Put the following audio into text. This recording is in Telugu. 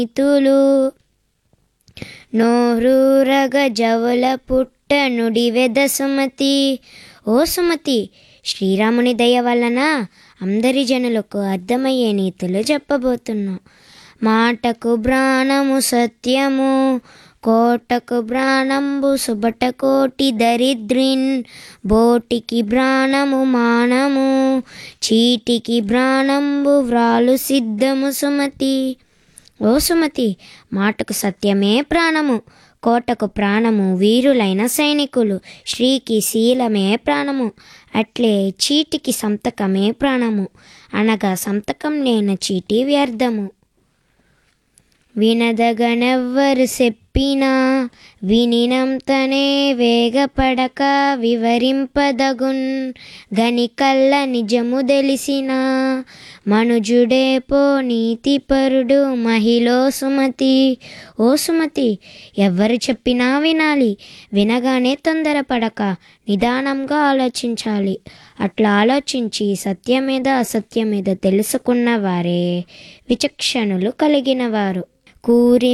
ఇతులు నోరూరగ జవల పుట్ట నుడివెద సుమతి ఓ సుమతి శ్రీరాముని దయ వలన అందరి జనులకు అర్థమయ్యే నీతులు చెప్పబోతున్నాం మాటకు ప్రాణము సత్యము కోటకు ప్రాణంబు సుబట కోటి దరిద్రిన్ బోటికి ప్రాణము మానము చీటికి ప్రాణంబు వ్రాలు సిద్ధము సుమతి ఓ సుమతి మాటకు సత్యమే ప్రాణము కోటకు ప్రాణము వీరులైన సైనికులు శ్రీకి శీలమే ప్రాణము అట్లే చీటికి సంతకమే ప్రాణము అనగా సంతకం లేని చీటి వ్యర్థము వినదగనెవ్వరు చెప్పినా వినినంతనే వేగపడక వివరింపదగున్ గనికల్ల నిజము తెలిసిన మనుజుడే పో నీతిపరుడు మహిళో సుమతి ఓ సుమతి ఎవ్వరు చెప్పినా వినాలి వినగానే తొందరపడక నిదానంగా ఆలోచించాలి అట్లా ఆలోచించి సత్యమేద అసత్యమేద తెలుసుకున్న వారే విచక్షణులు కలిగిన వారు కూరి